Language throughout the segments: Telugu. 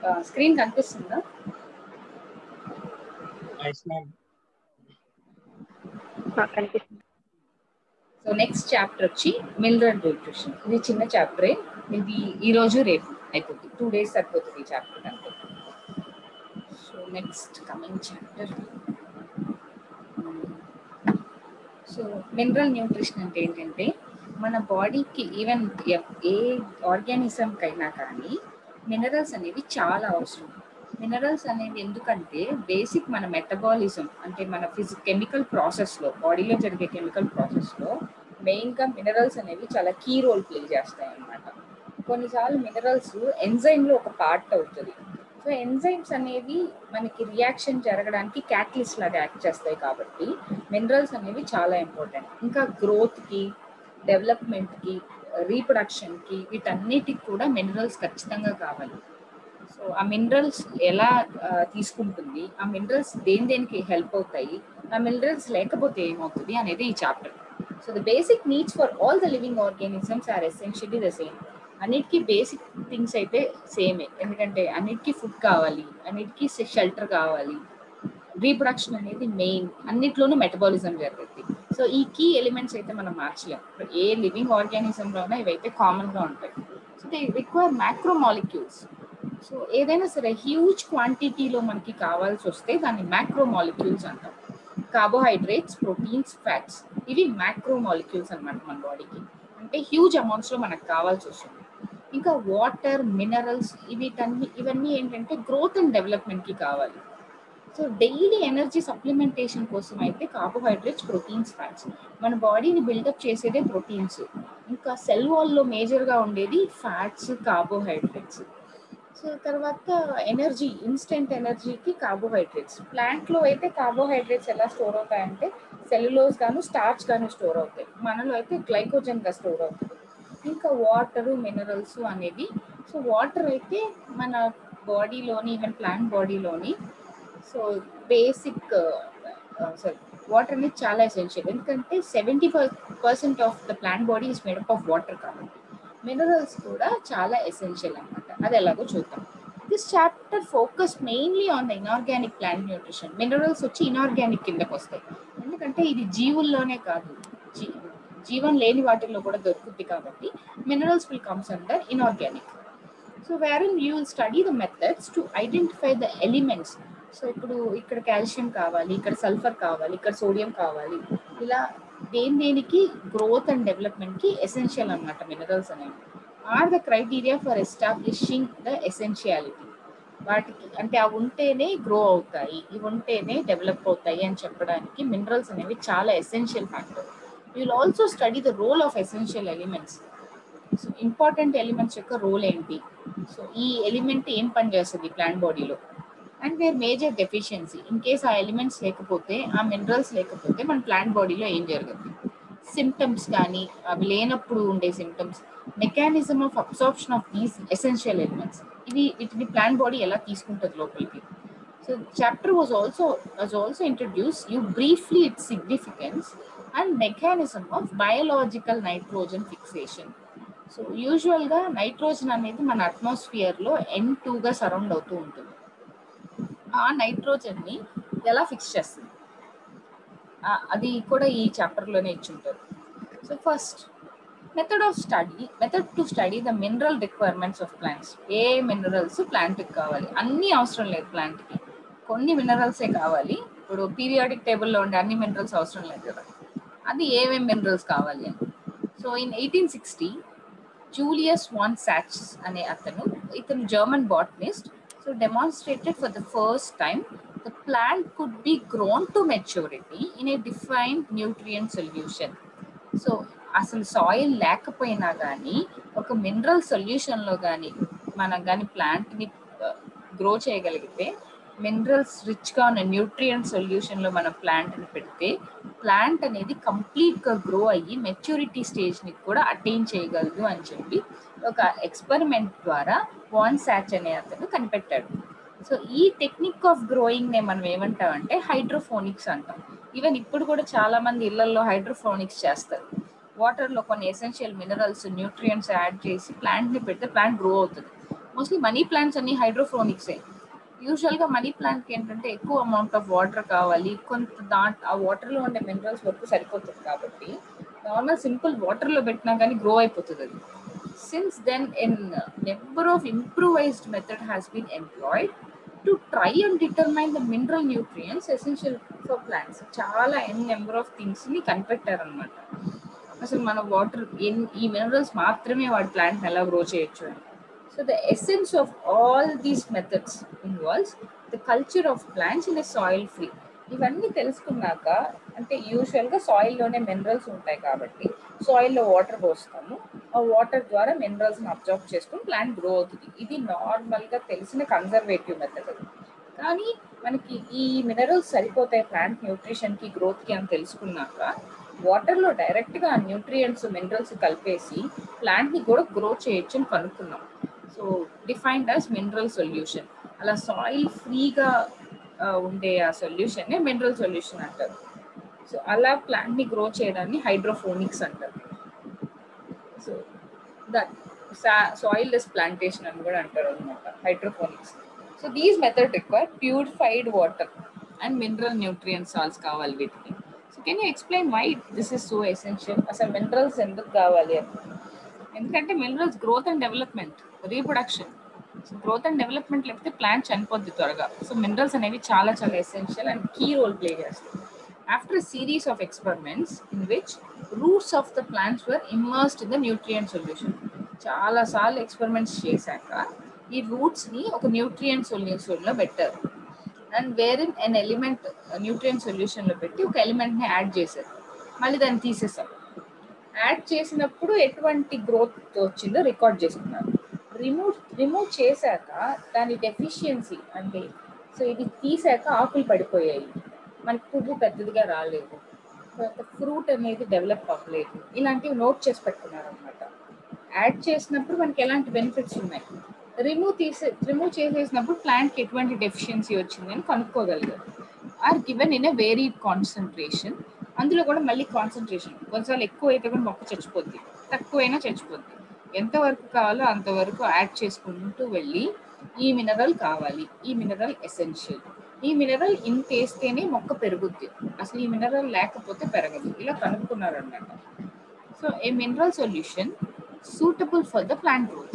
స్క్రీన్ కనిపిస్తుందా ఎస్ మ్యామ్ కనిపిస్తుంది సో నెక్స్ట్ చాప్టర్ వచ్చి మినరల్ న్యూట్రిషన్ ఇది చిన్న చాప్టరే ఇది ఈ రోజు రేపు అయిపోతుంది టూ డేస్ సరిపోతుంది ఈ చాప్టర్ అంతే so next coming chapter so mineral nutrition అంటే ఏంటంటే మన బాడీకి ఈవెన్ ఏ ఆర్గానిజంకైనా కానీ మినరల్స్ అనేవి చాలా అవసరం మినరల్స్ అనేవి ఎందుకంటే బేసిక్ మన మెటబాలిజం అంటే మన ఫిజిక్ కెమికల్ ప్రాసెస్లో బాడీలో జరిగే కెమికల్ ప్రాసెస్లో మెయిన్గా మినరల్స్ అనేవి చాలా కీ రోల్ ప్లే చేస్తాయి అన్నమాట కొన్నిసార్లు మినరల్స్ ఎంజైమ్లో ఒక పార్ట్ అవుతుంది సో ఎంజైమ్స్ అనేవి మనకి రియాక్షన్ జరగడానికి క్యాటలిస్ట్ లాగా యాక్ట్ చేస్తాయి కాబట్టి మినరల్స్ అనేవి చాలా ఇంపార్టెంట్ ఇంకా గ్రోత్కి డెవలప్మెంట్కి రీప్రొడక్షన్కి వీటన్నిటికి కూడా మినరల్స్ ఖచ్చితంగా కావాలి సో ఆ మినరల్స్ ఎలా ఆ, తీసుకుంటుంది ఆ మినరల్స్ దేని దేనికి హెల్ప్ అవుతాయి ఆ మినరల్స్ లేకపోతే ఏమవుతుంది అనేది ఈ chapter so the basic needs for all the living organisms are essentially the same అన్నిటికీ బేసిక్ థింగ్స్ అయితే సేమే ఎందుకంటే అన్నిటికీ ఫుడ్ కావాలి అన్నిటికీ షెల్టర్ కావాలి రీప్రొడక్షన్ అనేది మెయిన్ అన్నిట్లోనూ మెటబాలిజం జరుగుతుంది సో ఈ కీ ఎలిమెంట్స్ అయితే మనం మార్చలేం ఇప్పుడు ఏ లివింగ్ ఆర్గానిజంలోనూ ఇవైతే కామన్గా ఉంటాయి so they require macro molecules so ఏదైనా సరే హ్యూజ్ క్వాంటిటీలో మనకి కావాల్సి వస్తే దాన్ని మ్యాక్రో మాలిక్యూల్స్ అంటాం కార్బోహైడ్రేట్స్ ప్రోటీన్స్ ఫ్యాట్స్ ఇవి మ్యాక్రో మాలిక్యూల్స్ అన్నమాట మన బాడీకి అంటే హ్యూజ్ అమౌంట్స్లో మనకు కావాల్సి వస్తుంది ఇంకా వాటర్ మినరల్స్ వీటన్ని ఇవన్నీ ఏంటంటే గ్రోత్ అండ్ డెవలప్మెంట్కి కావాలి సో డైలీ ఎనర్జీ సప్లిమెంటేషన్ కోసం అయితే కార్బోహైడ్రేట్స్ ప్రోటీన్స్ ఫ్యాట్స్ మన బాడీని బిల్డప్ చేసేదే ప్రోటీన్స్ ఇంకా సెల్ వాల్లో మేజర్గా ఉండేది ఫ్యాట్స్ కార్బోహైడ్రేట్స్ సో తర్వాత ఎనర్జీ ఇన్స్టెంట్ ఎనర్జీకి కార్బోహైడ్రేట్స్ ప్లాంట్లో అయితే కార్బోహైడ్రేట్స్ ఎలా స్టోర్ అవుతాయంటే సెల్యులోస్ గాను స్టార్చ్ గాను స్టోర్ అవుతాయి మనలో అయితే గ్లైకోజన్గా స్టోర్ అవుతుంది ఇంకా వాటర్ మినరల్స్ అనేవి సో వాటర్ అయితే మన బాడీలోని ఈవెన్ ప్లాంట్ బాడీలోని సో బేసిక్ సారీ వాటర్ అనేది చాలా ఎసెన్షియల్ ఎందుకంటే seventy five percent of the plant body is made up of water కాబట్టి మినరల్స్ కూడా చాలా ఎసెన్షియల్ అన్నమాట అది ఎలాగో చూద్దాం this chapter focus mainly on the inorganic plant nutrition minerals వచ్చి ఇనార్గానిక్ కిందకు వస్తాయి ఎందుకంటే ఇది జీవుల్లోనే కాదు జీ- జీవం లేని వాటిల్లో కూడా దొరుకుతుంది కాబట్టి minerals will comes under inorganic so wherein you will study the methods to identify the elements so ఇప్పుడు ఇక్కడ కాల్షియం కావాలి ఇక్కడ సల్ఫర్ కావాలి ఇక్కడ సోడియం కావాలి ఇలా దేని దేనికి గ్రోత్ అండ్ డెవలప్మెంట్కి ఎసెన్షియల్ అన్నమాట మినరల్స్ అనేవి are the criteria for establishing the essentiality వాటికి అంటే అవి ఉంటేనే గ్రో అవుతాయి ఇవి ఉంటేనే డెవలప్ అవుతాయి అని చెప్పడానికి మినరల్స్ అనేవి చాలా essential factor you will also study the role of essential elements so important elements యొక్క రోల్ ఏంటి సో ఈ ఎలిమెంట్ ఏం పని చేస్తుంది ప్లాంట్ బాడీలో and their major deficiency in case ఆ ఎలిమెంట్స్ లేకపోతే ఆ మినరల్స్ లేకపోతే మన ప్లాంట్ బాడీలో ఏం జరుగుతుంది సిమ్టమ్స్ కానీ అవి లేనప్పుడు ఉండే symptoms mechanism of absorption of these essential elements ఇవి వీటిని ప్లాంట్ బాడీ ఎలా తీసుకుంటుంది లోపలికి so chapter was also was also introduce you briefly its significance and mechanism of biological nitrogen fixation so యూజువల్గా నైట్రోజన్ అనేది మన అట్మాస్ఫియర్లో ఎన్ టూగా సరౌండ్ అవుతూ ఉంటుంది ఆ నైట్రోజన్ని ఎలా ఫిక్స్ చేస్తుంది ఆ, అది కూడా ఈ చాప్టర్లోనే ఇచ్చుంటారు so first method of study method to study the mineral requirements of plants ఏ మినరల్స్ ప్లాంట్కి కావాలి అన్నీ అవసరం లేదు ప్లాంట్కి కొన్ని మినరల్సే కావాలి ఇప్పుడు పీరియాడిక్ టేబుల్లో ఉండే అన్ని మినరల్స్ అవసరం లేదు కదా అది ఏమేమి మినరల్స్ కావాలి అని so in eighteen sixty Julius von Sachs అనే అతను ఇతను German botanist so demonstrated for the first time the plant could be grown to maturity in a defined nutrient solution so అసలు సాయిల్ లేకపోయినా కానీ ఒక మినరల్ సొల్యూషన్లో కానీ మనం కానీ ప్లాంట్ని గ్రో చేయగలిగితే మినరల్స్ రిచ్గా ఉన్న న్యూట్రియంట్ సొల్యూషన్లో మన ప్లాంట్ని పెడితే ప్లాంట్ అనేది కంప్లీట్గా గ్రో అయ్యి మెచ్యూరిటీ స్టేజ్ని కూడా అటైన్ చేయగలదు అని చెప్పి ఒక ఎక్స్పెరిమెంట్ ద్వారా వాన్ సాచ్ అనే అతను కనిపెట్టాడు సో ఈ టెక్నిక్ ఆఫ్ గ్రోయింగ్ నే మనం ఏమంటామంటే హైడ్రోఫోనిక్స్ అంటాం ఈవెన్ ఇప్పుడు కూడా చాలా మంది ఇళ్లలో హైడ్రోఫోనిక్స్ చేస్తారు వాటర్లో కొన్ని ఎసెన్షియల్ మినరల్స్ న్యూట్రియంట్స్ యాడ్ చేసి ప్లాంట్ని పెడితే ప్లాంట్ గ్రో అవుతుంది మోస్ట్లీ మనీ ప్లాంట్స్ అన్ని హైడ్రోఫోనిక్సే యూజువల్గా మనీ ప్లాంట్కి ఏంటంటే ఎక్కువ అమౌంట్ ఆఫ్ వాటర్ కావాలి కొంత దాంట్ ఆ వాటర్లో ఉండే మినరల్స్ వరకు సరిపోతుంది కాబట్టి నార్మల్ సింపుల్ వాటర్లో పెట్టినా కానీ గ్రో అయిపోతుంది అది since then an number of improvised method has been employed to try and determine the mineral nutrients essential for plants చాలా ఎన్ నెంబర్ ఆఫ్ థింగ్స్ని కనిపెట్టారనమాట అసలు మన వాటర్ ఎన్ ఈ మినరల్స్ మాత్రమే వాడి ప్లాంట్ ఎలా గ్రో చేయొచ్చు అని so the essence of all these methods involves the culture of plants in a soil free ఇవన్నీ తెలుసుకున్నాక అంటే యూజువల్గా సాయిల్లోనే మినరల్స్ ఉంటాయి కాబట్టి సాయిల్లో వాటర్ పోస్తాము ఆ వాటర్ ద్వారా మినరల్స్ని అబ్జర్వ్ చేసుకుని ప్లాంట్ గ్రో అవుతుంది ఇది నార్మల్గా తెలిసిన కన్జర్వేటివ్ మెథడ్ కానీ మనకి ఈ మినరల్స్ సరిపోతాయి ప్లాంట్ న్యూట్రిషన్కి గ్రోత్కి అని తెలుసుకున్నాక వాటర్లో డైరెక్ట్గా ఆ న్యూట్రియంట్స్ మినరల్స్ కలిపేసి ప్లాంట్ని కూడా గ్రో చేయొచ్చు అని కనుక్కున్నాం so defined as mineral solution అలా సాయిల్ ఫ్రీగా ఉండే ఆ సొల్యూషన్ మినరల్ సొల్యూషన్ అంటారు సో అలా ప్లాంట్ని గ్రో చేయడాన్ని హైడ్రోఫోనిక్స్ అంటారు so that soilless plantation అని కూడా అంటారు అనమాట hydroponics so these method require purified water and mineral nutrient salts కావాలి వీటికి so can you explain why this is so essential అసలు మినరల్స్ ఎందుకు కావాలి అని ఎందుకంటే minerals growth and development reproduction so growth and development లేకపోతే ప్లాంట్ చనిపోద్ది త్వరగా సో మినరల్స్ అనేవి చాలా చాలా essential and key role play చేస్తాయి after series of experiments in which roots of the plants were immersed in the nutrient solution చాలా సార్లు ఎక్స్పెరిమెంట్స్ చేశాక ఈ రూట్స్ని ఒక న్యూట్రియంట్ సొల్యూషన్లో పెట్టారు and wherein an element nutrient సొల్యూషన్లో పెట్టి ఒక ఎలిమెంట్ని యాడ్ చేశారు మళ్ళీ దాన్ని తీసేసాం యాడ్ చేసినప్పుడు ఎటువంటి గ్రోత్ వచ్చిందో రికార్డ్ చేసుకున్నారు రిమూవ్ రిమూవ్ చేశాక దాని డెఫిషియన్సీ అంటే సో ఇది తీసాక ఆకులు పడిపోయాయి మనకి పువ్వు పెద్దదిగా రాలేదు తర్వాత ఫ్రూట్ అనేది డెవలప్ అవ్వలేదు ఇలాంటివి నోట్ చేసి పెట్టుకున్నారు అనమాట యాడ్ చేసినప్పుడు మనకి ఎలాంటి బెనిఫిట్స్ ఉన్నాయి రిమూవ్ తీసే రిమూవ్ చేసేసినప్పుడు ప్లాంట్కి ఎటువంటి డెఫిషియన్సీ వచ్చిందని కనుక్కోగలిగారు are given in a very concentration అందులో కూడా మళ్ళీ కాన్సన్ట్రేషన్ కొంచెం ఎక్కువ అయితే కూడా మొక్క చచ్చిపోద్ది తక్కువైనా చచ్చిపోద్ది ఎంతవరకు కావాలో అంతవరకు యాడ్ చేసుకుంటూ వెళ్ళి ఈ మినరల్ కావాలి ఈ మినరల్ ఎసెన్షియల్ ఈ మినరల్ ఇంత వేస్తేనే మొక్క పెరుగుద్ది అసలు ఈ మినరల్ లేకపోతే పెరగదు ఇలా కనుక్కున్నారన్నమాట so A mineral solution suitable for the plant growth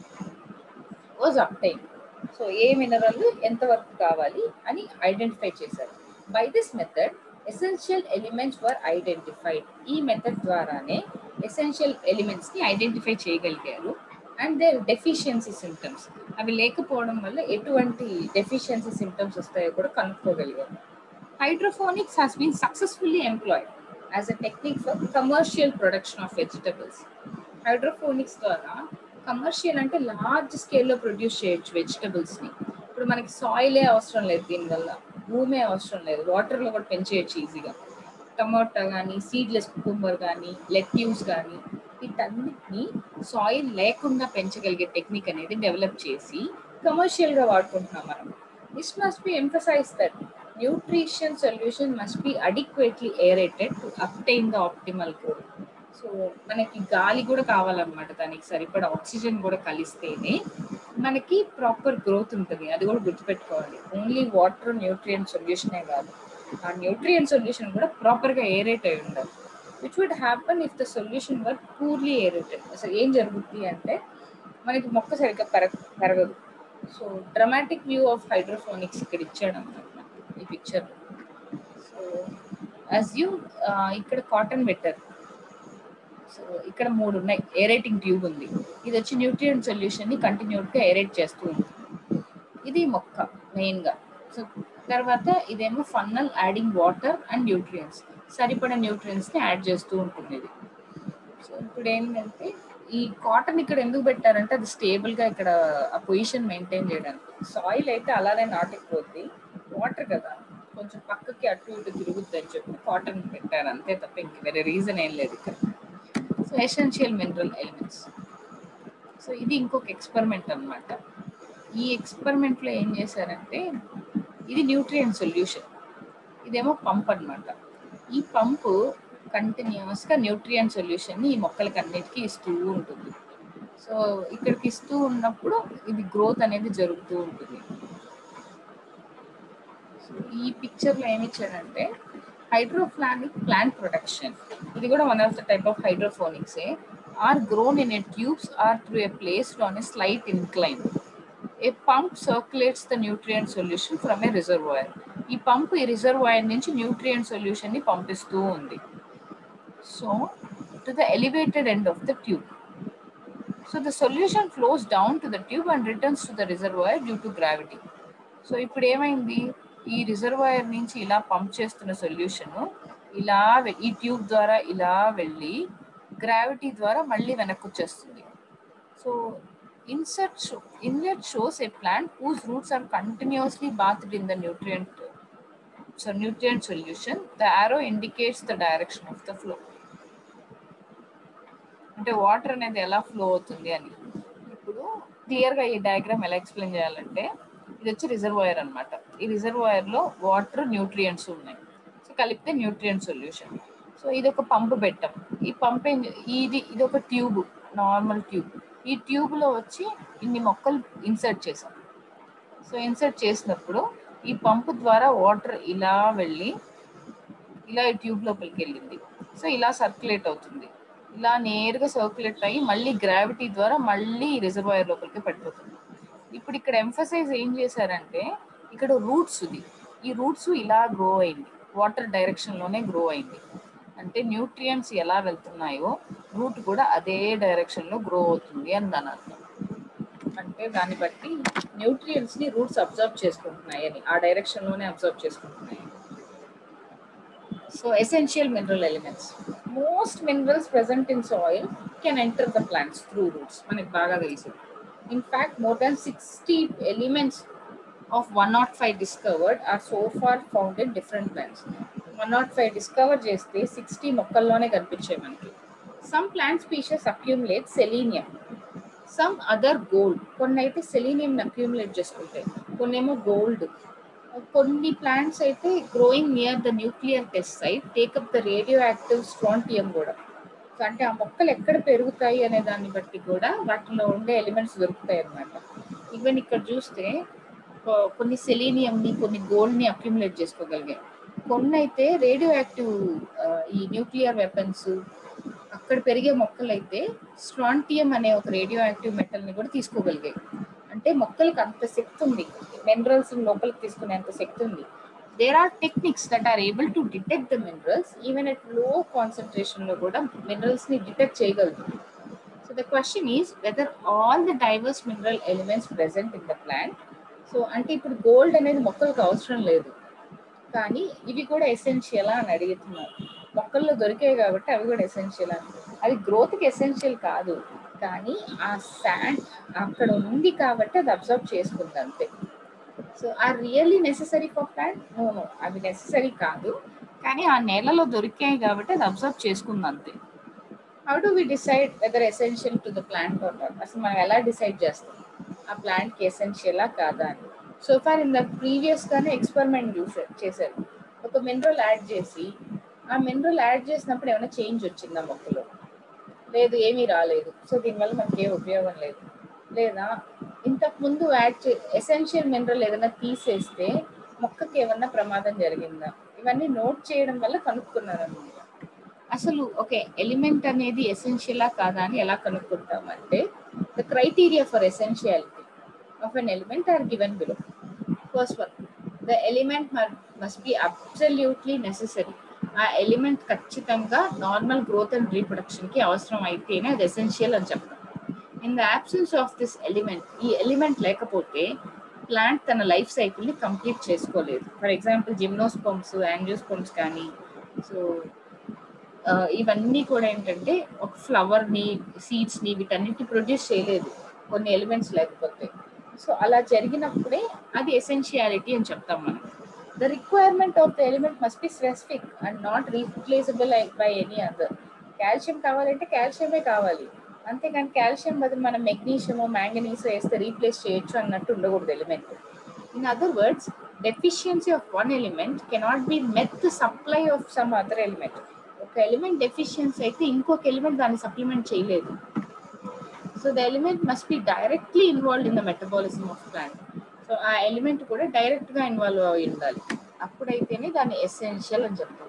was obtained so A mineral ఎంతవరకు కావాలి అని ఐడెంటిఫై చేశారు by this method essential elements were identified ఈ మెథడ్ ద్వారానే ఎసెన్షియల్ ఎలిమెంట్స్ని ఐడెంటిఫై చేయగలిగారు అండ్ దేర్ డెఫిషియన్సీ సిమ్టమ్స్ అవి లేకపోవడం వల్ల ఎటువంటి డెఫిషియన్సీ సిమ్టమ్స్ వస్తాయో కూడా కనుక్కోగలిగారు hydroponics has been successfully employed as a technique for commercial production of vegetables hydroponics ద్వారా కమర్షియల్ అంటే లార్జ్ స్కేల్లో ప్రొడ్యూస్ చేయొచ్చు వెజిటబుల్స్ని ఇప్పుడు మనకి సాయిలే అవసరం లేదు దీనివల్ల భూమే అవసరం లేదు వాటర్లో కూడా పెంచేయచ్చు ఈజీగా టమాటా కానీ సీడ్లెస్ కుకుంబర్ కానీ లెట్యూస్ కానీ వీటన్నిటిని సాయిల్ లేకుండా పెంచగలిగే టెక్నిక్ అనేది డెవలప్ చేసి కమర్షియల్గా వాడుకుంటున్నాం మనం this must be emphasize that nutrition solution must be adequately aerated to obtain the optimal growth so మనకి గాలి కూడా కావాలన్నమాట దానికి సరిపడా ఆక్సిజన్ కూడా కలిస్తేనే మనకి ప్రాపర్ గ్రోత్ ఉంటుంది అది కూడా గుర్తుపెట్టుకోవాలి ఓన్లీ వాటర్ న్యూట్రియం సొల్యూషనే కాదు ఆ న్యూట్రియం సొల్యూషన్ కూడా ప్రాపర్గా ఏరేట్ అయి ఉండాలి which would happen if the solution were poorly aerated అసలు ఏం జరుగుతుంది అంటే మనకి మొక్క సరిగ్గా పెరగ పెరగదు so dramatic view of hydroponics ఇక్కడ ఇచ్చాడు అనమాట ఈ పిక్చర్ సో యాజ్ యూ ఇక్కడ కాటన్ పెట్టారు సో ఇక్కడ మూడు ఉన్నాయి ఏరేటింగ్ ట్యూబ్ ఉంది ఇది వచ్చి న్యూట్రియం సొల్యూషన్ ని కంటిన్యూడ్గా ఏరేట్ చేస్తూ ఉంటుంది ఇది మొక్క మెయిన్గా సో తర్వాత ఇదేమో funnel adding water and nutrients సరిపడ న్యూట్రియన్స్ ని యాడ్ చేస్తూ ఉంటుంది ఇది సో ఇప్పుడు ఏంటంటే ఈ కాటన్ ఇక్కడ ఎందుకు పెట్టారంటే అది స్టేబుల్ గా ఇక్కడ ఆ పొజిషన్ మెయింటైన్ చేయడానికి సాయిల్ అయితే అలానే నాటుకుపోద్ది వాటర్ కదా కొంచెం పక్కకి అటు ఇటు తిరుగుద్ది అని చెప్పి కాటన్ పెట్టారు అంతే తప్ప ఇంక వేరే రీజన్ ఏం లేదు ఇక్కడ so essential mineral elements so ఇది ఇంకొక ఎక్స్పెరిమెంట్ అనమాట ఈ ఎక్స్పెరిమెంట్లో ఏం చేశారంటే ఇది న్యూట్రియన్ సొల్యూషన్ ఇదేమో పంప్ అనమాట ఈ పంపు కంటిన్యూస్గా న్యూట్రియన్ సొల్యూషన్ని ఈ మొక్కలకి అన్నిటికీ ఇస్తూ ఉంటుంది సో ఇక్కడికి ఇస్తూ ఉన్నప్పుడు ఇది గ్రోత్ అనేది జరుగుతూ ఉంటుంది సో ఈ పిక్చర్ లో ఏమి ఇచ్చాడంటే హైడ్రోఫ్లానిక్ ప్లాంట్ ప్రొడక్షన్ ఇది కూడా one of the type of hydroponics are grown in a tubes or through a placed on a slight incline a pump circulates the nutrient solution from a reservoir ఈ పంప్ ఈ రిజర్వాయర్ నుంచి న్యూట్రియంట్ సొల్యూషన్ ని పంపిస్తూ ఉంది so to the elevated end of the tube so the solution flows down to the tube and returns to the reservoir due to gravity so ఇప్పుడు ఏమైంది ఈ రిజర్వాయర్ నుంచి ఇలా పంప్ చేస్తున్న సొల్యూషన్ ఇలా వె- ఈ ట్యూబ్ ద్వారా ఇలా వెళ్ళి గ్రావిటీ ద్వారా మళ్ళీ వెనక్కి వచ్చేస్తుంది so inset show inlet shows a plant whose roots are continuously bathed in the nutrient so nutrient solution the arrow indicates the direction of the flow అంటే వాటర్ అనేది ఎలా ఫ్లో అవుతుంది అని ఇప్పుడు క్లియర్ గా ఈ డయాగ్రామ్ ఎలా ఎక్స్ప్లెయిన్ చేయాలంటే ఇది వచ్చి రిజర్వాయర్ అన్నమాట ఈ రిజర్వాయర్ లో వాటర్ న్యూట్రియంట్స్ ఉన్నాయి సో కలిపితే న్యూట్రియంట్ సొల్యూషన్ సో ఇది ఒక పంపు పెట్టాం ఈ పంప్ ఏం చే- ఇది ఇది ఒక ట్యూబ్ నార్మల్ ట్యూబ్ ఈ ట్యూబ్ లో వచ్చి ఇన్ని మొక్కలు ఇన్సర్ట్ చేసాం సో ఇన్సర్ట్ చేసినప్పుడు ఈ పంపు ద్వారా వాటర్ ఇలా వెళ్ళి ఇలా ఈ ట్యూబ్ లోపలికి వెళ్ళింది సో ఇలా సర్క్యులేట్ అవుతుంది ఇలా నేరుగా సర్క్యులేట్ అయ్యి మళ్ళీ గ్రావిటీ ద్వారా మళ్ళీ రిజర్వాయర్ లోపలికి పడిపోతుంది ఇప్పుడు ఇక్కడ ఎంఫసైజ్ ఏం చేశారంటే ఇక్కడ రూట్స్ ఉంది ఈ రూట్స్ ఇలా గ్రో అయింది వాటర్ డైరెక్షన్ లోనే గ్రో అయింది అంటే న్యూట్రియంట్స్ ఎలా వెళ్తున్నాయో రూట్ కూడా అదే డైరెక్షన్ లో గ్రో అవుతుంది అని దాని అర్థం అంటే దాన్ని బట్టి న్యూట్రియంట్స్ ని రూట్స్ అబ్జర్వ్ చేసుకుంటున్నాయి అని ఆ డైరెక్షన్ లోనే అబ్జర్వ్ చేసుకుంటున్నాయి so essential mineral elements most minerals present in soil can enter the plants through roots మనకి బాగా తెలుసు in fact more than sixty elements of one naught five discovered are so far found in different plants one naught five discover చేస్తే సిక్స్టీ మొక్కల్లోనే కనిపించాయి మనకి some plant species accumulate selenium some other gold కొన్ని అయితే సెలీనియం అక్యూములేట్ చేసుకుంటాయి కొన్ని ఏమో గోల్డ్ కొన్ని ప్లాంట్స్ అయితే growing near the nuclear test site take up the radioactive strontium కూడా సో అంటే ఆ మొక్కలు ఎక్కడ పెరుగుతాయి అనే దాన్ని బట్టి కూడా వాటిలో ఉండే ఎలిమెంట్స్ దొరుకుతాయి అన్నమాట ఈవెన్ ఇక్కడ చూస్తే కొ- కొన్ని సెలీనియం ని కొన్ని గోల్డ్ ని అక్యుములేట్ చేసుకోగలిగాయి కొన్ని అయితే రేడియో యాక్టివ్ ఈ న్యూక్లియర్ వెపన్స్ అక్కడ పెరిగే మొక్కలు అయితే స్ట్రాంటియం అనే ఒక రేడియో యాక్టివ్ మెటల్ ని కూడా తీసుకోగలిగాయి అంటే మొక్కలకు అంత శక్తి ఉంది మినరల్స్ లోపలికి తీసుకునేంత శక్తి ఉంది there are techniques that are able to detect the minerals even at low concentration లో కూడా మినరల్స్ ని డిటెక్ట్ చేయగలదు so the question is whether all the diverse mineral elements present in the plant so అంటే ఇప్పుడు గోల్డ్ అనేది మొక్కలకు అవసరం లేదు కానీ ఇవి కూడా ఎసెన్షియలా అని అడుగుతున్నారు మొక్కల్లో దొరికాయి కాబట్టి అవి కూడా ఎసెన్షియల్ అని అది గ్రోత్కి ఎసెన్షియల్ కాదు కానీ ఆ శాండ్ అక్కడ ఉంది కాబట్టి అది అబ్జర్వ్ చేసుకుంది అంతే so are really necessary for plant no no అవి నెససరీ కాదు కానీ ఆ నేలలో దొరికాయి కాబట్టి అది అబ్జర్వ్ చేసుకుంది అంతే how do we decide whether essential to the plant are not అసలు మనం ఎలా డిసైడ్ చేస్తాం ఆ ప్లాంట్ కి ఎసెన్షియలా కాదా అని so far in the previous గానే ఎక్స్పెరిమెంట్ చూసారు చేశారు ఒక మినరల్ యాడ్ చేసి ఆ మినరల్ యాడ్ చేసినప్పుడు ఏమైనా చేంజ్ వచ్చిందా మొక్కలో లేదు ఏమీ రాలేదు సో దీనివల్ల మనకి ఏ ఉపయోగం లేదు లేదా ఇంతకు ముందు యాడ్ చే ఎసెన్షియల్ మినరల్ ఏదైనా తీసేస్తే మొక్కకి ఏమన్నా ప్రమాదం జరిగిందా ఇవన్నీ నోట్ చేయడం వల్ల కనుక్కున్నారు అనమాట అసలు ఓకే ఎలిమెంట్ అనేది ఎసెన్షియలా కాదా అని ఎలా కనుక్కుంటామంటే the criteria for essentiality of an element are given below first one the element must be absolutely necessary ఆ ఎలిమెంట్ ఖచ్చితంగా నార్మల్ గ్రోత్ అండ్ రీప్రొడక్షన్ కి అవసరం అయితేనే అది ఎసెన్షియల్ అని చెప్తాం in the absence of this element ఈ ఎలిమెంట్ లేకపోతే ప్లాంట్ తన లైఫ్ సైకిల్ ని కంప్లీట్ చేసుకోలేదు ఫర్ ఎగ్జాంపుల్ జిమ్నోస్పోమ్స్ యాంజియోస్పోమ్స్ కానీ సో ఇవన్నీ కూడా ఏంటంటే ఒక ఫ్లవర్ ని సీడ్స్ ని వీటన్నిటి ప్రొడ్యూస్ చేయలేదు కొన్ని ఎలిమెంట్స్ లేకపోతే సో అలా జరిగినప్పుడే అది ఎసెన్షియాలిటీ అని చెప్తాం మనం the requirement of the element must be specific and not replaceable by any other calcium కావాలంటే కాల్షియమే కావాలి అంతేకాని కాల్షియం బదులు మనం మెగ్నీషియమో మ్యాంగనీస్ వేస్తే రీప్లేస్ చేయొచ్చు అన్నట్టు ఉండకూడదు element in other words deficiency of one element cannot be met supply of some other element ఒక ఎలిమెంట్ డెఫిషియన్సీ అయితే ఇంకొక ఎలిమెంట్ దాన్ని సప్లిమెంట్ చేయలేదు so the element must be directly involved in the metabolism of plant so ఆ ఎలిమెంట్ కూడా డైరెక్ట్ గా ఇన్వాల్వ్ అయి ఉండాలి అప్పుడైతేనే దాన్ని ఎసెన్షియల్ అని చెప్తాం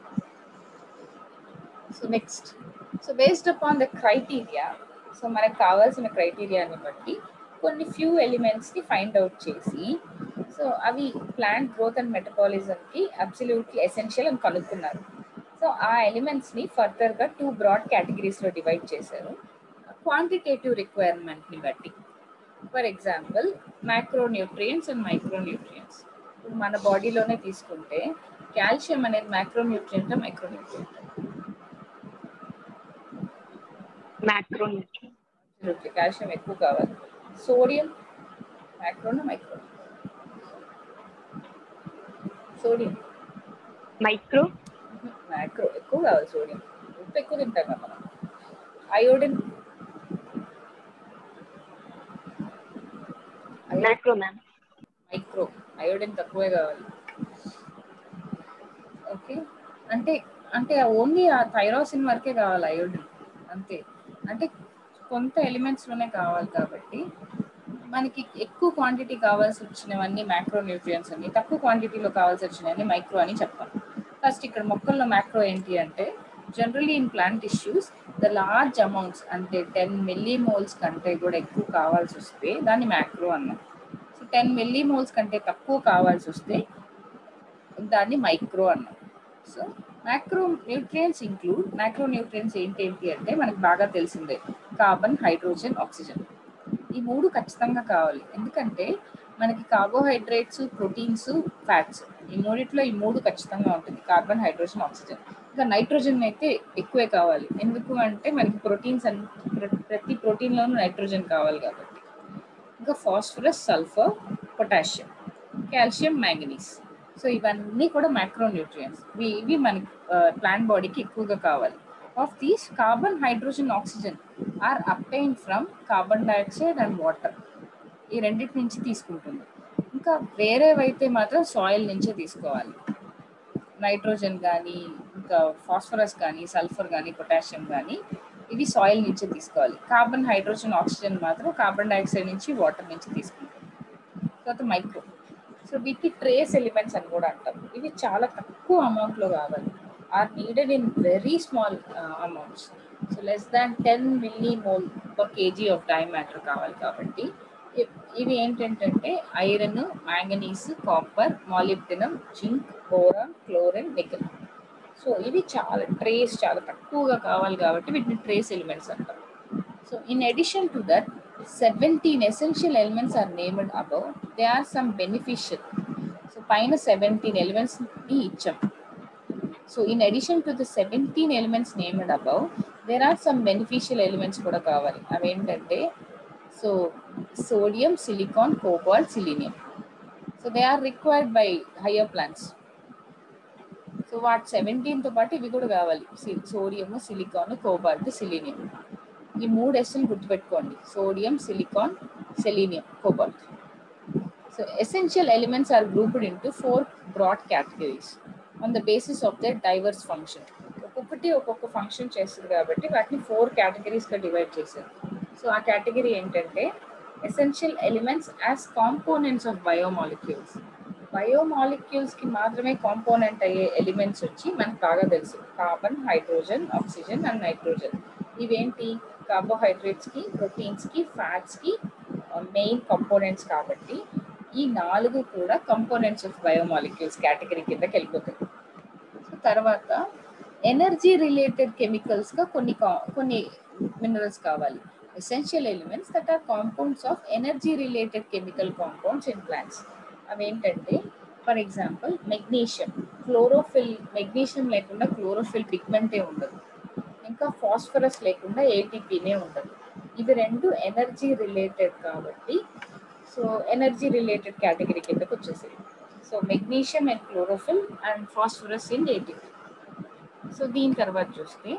so next so based upon the criteria so మనకు కావాల్సిన క్రైటీరియాని బట్టి కొన్ని ఫ్యూ ఎలిమెంట్స్ ని ఫైండ్ అవుట్ చేసి సో అవి ప్లాంట్ గ్రోత్ అండ్ మెటబాలిజం కి అబ్సల్యూట్లీ ఎసెన్షియల్ అని కనుక్కున్నారు సో ఆ ఎలిమెంట్స్ ని ఫర్దర్ గా టూ బ్రాడ్ కేటగిరీస్ లో డివైడ్ చేశారు క్వాంటిటేటివ్ రిక్వైర్మెంట్ ని బట్టి for example macronutrients and micronutrients ఇప్పుడు మన బాడీలోనే తీసుకుంటే కాల్షియం అనేది మ్యాక్రోన్యూట్రియంట్ మైక్రోన్యూట్రియంట్ మ్యాక్రోన్యూట్రియన్ కాల్షియం ఎక్కువ కావాలి సోడియం మ్యాక్రోనా మైక్రో సోడియం మైక్రో మ్యాక్రో ఎక్కువ కావాలి సోడియం ఉప్పు ఎక్కువ తింటాం కదా మనం అయోడిన్ మ్యాక్రో మ్యామ్ మైక్రో అయోడిన్ తక్కువే కావాలి ఓకే అంటే అంటే ఓన్లీ ఆ థైరాసిన్ వరకే కావాలి అయోడిన్ అంతే అంటే కొంత ఎలిమెంట్స్ లోనే కావాలి కాబట్టి మనకి ఎక్కువ క్వాంటిటీ కావాల్సి వచ్చినవన్నీ మ్యాక్రో న్యూట్రియన్స్ అని తక్కువ క్వాంటిటీలో కావాల్సి వచ్చినవన్నీ మైక్రో అని చెప్తాం ఫస్ట్ ఇక్కడ మొక్కల్లో మ్యాక్రో ఏంటి అంటే generally in plant tissues the large amounts అంటే టెన్ మిల్లీ మోల్స్ కంటే కూడా ఎక్కువ కావాల్సి వస్తే దాన్ని మ్యాక్రో అన్నాం సో టెన్ మిల్లీ మోల్స్ కంటే తక్కువ కావాల్సి వస్తే దాన్ని మైక్రో అన్నాం so macronutrients include macronutrients ఏంటేంటి అంటే మనకు బాగా తెలిసిందే కార్బన్ హైడ్రోజన్ ఆక్సిజన్ ఈ మూడు ఖచ్చితంగా కావాలి ఎందుకంటే మనకి కార్బోహైడ్రేట్స్ ప్రోటీన్స్ ఫ్యాట్స్ ఈ మూడిట్లో ఈ మూడు ఖచ్చితంగా ఉంటుంది కార్బన్ హైడ్రోజన్ ఆక్సిజన్ ఇంకా నైట్రోజన్ అయితే ఎక్కువే కావాలి ఎందుకు అంటే మనకి ప్రోటీన్స్ అన్ ప్రతి ప్రోటీన్లోనూ నైట్రోజన్ కావాలి కాబట్టి ఇంకా phosphorus sulphur potassium calcium manganese so ఇవన్నీ కూడా మైక్రో న్యూట్రియన్స్ ఇవి మనకి ప్లాంట్ బాడీకి ఎక్కువగా కావాలి of these carbon hydrogen oxygen are obtain from carbon dioxide and water ఈ రెండింటి నుంచి తీసుకుంటుంది ఇంకా వేరేవైతే మాత్రం సాయిల్ నుంచే తీసుకోవాలి నైట్రోజన్ కానీ ఇంకా ఫాస్ఫరస్ కానీ సల్ఫర్ కానీ పొటాషియం కానీ ఇవి సాయిల్ నుంచి తీసుకోవాలి కార్బన్ హైడ్రోజన్ ఆక్సిజన్ మాత్రం కార్బన్ డైఆక్సైడ్ నుంచి వాటర్ నుంచి తీసుకుంటాం తర్వాత మైక్రో సో వీటికి ట్రేస్ ఎలిమెంట్స్ అని కూడా అంటాం ఇవి చాలా తక్కువ అమౌంట్లో కావాలి are needed in very small amounts so less than ten millimole per KG of dry matter కావాలి కాబట్టి ఇవి ఏంటంటే iron manganese copper molybdenum zinc boron chlorine nickel so ఇవి చాలా ట్రేస్ చాలా తక్కువగా కావాలి కాబట్టి వీటిని ట్రేస్ ఎలిమెంట్స్ అంటారు so in addition to that seventeen essential elements are named above they are some beneficial so పైన సెవెంటీన్ ఎలిమెంట్స్ ని ఇచ్చాం so in addition to the seventeen elements named above there are some beneficial elements కూడా కావాలి అవి ఏంటంటే so sodium silicon cobalt selenium so they are required by higher plants so వాటి సెవెంటీన్తో పాటు ఇవి కూడా కావాలి సోడియం సిలికాన్ కోబాల్ట్ సిలీనియం ఈ మూడు ఎస్ఎల్ గుర్తుపెట్టుకోండి sodium silicon selenium cobalt so essential elements are grouped into four broad categories on the basis of their diverse function ఒక్కొక్కటి ఒక్కొక్క ఫంక్షన్ చేస్తుంది కాబట్టి వాటిని ఫోర్ కేటగిరీస్గా డివైడ్ చేశారు సో ఆ కేటగిరీ ఏంటంటే essential elements as components of biomolecules biomolecules కి మాత్రమే కాంపోనెంట్ అయ్యే ఎలిమెంట్స్ వచ్చి మనకు బాగా తెలుసు carbon hydrogen oxygen and nitrogen ఇవేంటి కార్బోహైడ్రేట్స్ కి ప్రోటీన్స్ కి ఫ్యాట్స్ కి మెయిన్ కాంపోనెంట్స్ కాబట్టి ఈ నాలుగు కూడా కంపోనెంట్స్ ఆఫ్ బయోమాలిక్యూల్స్ కేటగిరీ కిందకి వెళ్ళిపోతాయి సో తర్వాత ఎనర్జీ రిలేటెడ్ కెమికల్స్ గా కొన్ని కొన్ని మినరల్స్ కావాలి essential elements that are compounds of energy related chemical compounds in plants అవేంటంటే for example magnesium chlorophyll magnesium లేకుండా క్లోరోఫిల్ పిగ్మెంటే ఉండదు ఇంకా ఫాస్ఫరస్ లేకుండా ఏటీపీనే ఉండదు ఇవి రెండు ఎనర్జీ రిలేటెడ్ కాబట్టి సో ఎనర్జీ రిలేటెడ్ కేటగిరీ కిందకి వచ్చేసాయి so magnesium and chlorophyll and phosphorus in ATP so దీని తర్వాత చూస్తే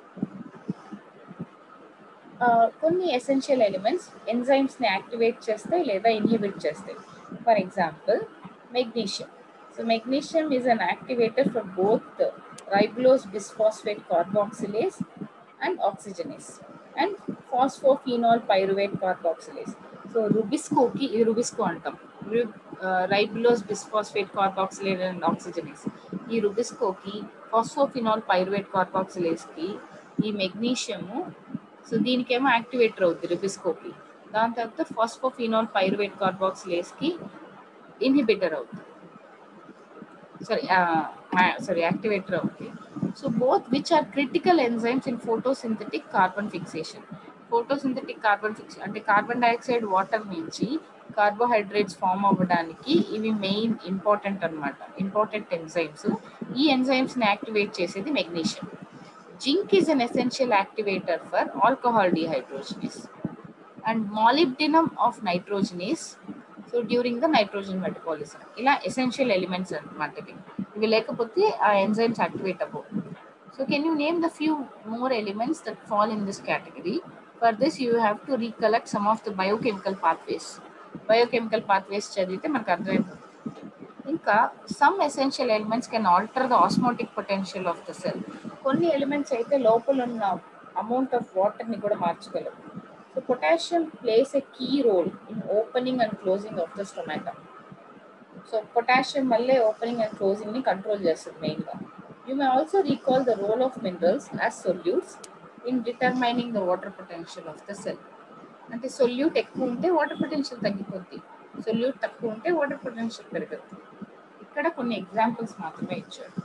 కొన్ని ఎసెన్షియల్ ఎలిమెంట్స్ ఎంజైమ్స్ని యాక్టివేట్ చేస్తాయి లేదా ఇన్హిబిట్ చేస్తాయి for example magnesium so magnesium is an activator for both ribulose bisphosphate carboxylase and oxygenase and phosphoenol pyruvate carboxylase so రుబిస్కోకి ఇది రుబిస్కో అంటాం ribulose bisphosphate carboxylate and oxygenase ఈ రుబిస్కోకి ఫాస్ఫోఫినాల్ పైరువేట్ కార్బాక్సిలేస్కి ఈ మెగ్నీషియము సో దీనికేమో యాక్టివేటర్ అవుద్ది రుబిస్కోకి దాని తర్వాత ఫాస్ఫోఫినాల్ పైరువేట్ కార్బాక్సిలేస్కి ఇన్హిబిటర్ అవుతుంది సారీ సారీ యాక్టివేటర్ అవుతుంది so both which are critical enzymes in photosynthetic carbon fixation photosynthetic carbon fix అంటే కార్బన్ డైఆక్సైడ్ వాటర్ నుంచి కార్బోహైడ్రేట్స్ ఫామ్ అవ్వడానికి ఇవి మెయిన్ ఇంపార్టెంట్ అనమాట ఇంపార్టెంట్ ఎంజైమ్స్ ఈ ఎంజైమ్స్ ని యాక్టివేట్ చేసేది magnesium zinc is an essential activator for alcohol dehydrogenase and molybdenum of nitrogenase so during the nitrogen metabolism ఇలా ఎసెన్షియల్ ఎలిమెంట్స్ అనమాట ఇవి ఇవి లేకపోతే ఆ ఎంజైమ్స్ యాక్టివేట్ అవ్వవు so can you name the few more elements that fall in this category for this you have to recollect some of the biochemical pathways biochemical pathways చదివితే మనకు అర్థమైపోతుంది ఇంకా some essential elements can alter the osmotic potential of the cell కొన్ని ఎలిమెంట్స్ అయితే లోపల ఉన్న అమౌంట్ ఆఫ్ వాటర్ని కూడా మార్చగలవు so potassium plays a key role in opening and closing of the stomata so potassium వల్లే ఓపెనింగ్ అండ్ క్లోజింగ్ ని కంట్రోల్ చేస్తుంది మెయిన్గా you may also recall the role of minerals as solutes in determining the water potential of the cell అంటే సొల్యూట్ ఎక్కువ ఉంటే వాటర్ పొటెన్షియల్ తగ్గిపోద్ది సొల్యూట్ తక్కువ ఉంటే వాటర్ పొటెన్షియల్ పెరుగుతుంది ఇక్కడ కొన్ని ఎగ్జాంపుల్స్ మాత్రమే ఇచ్చాడు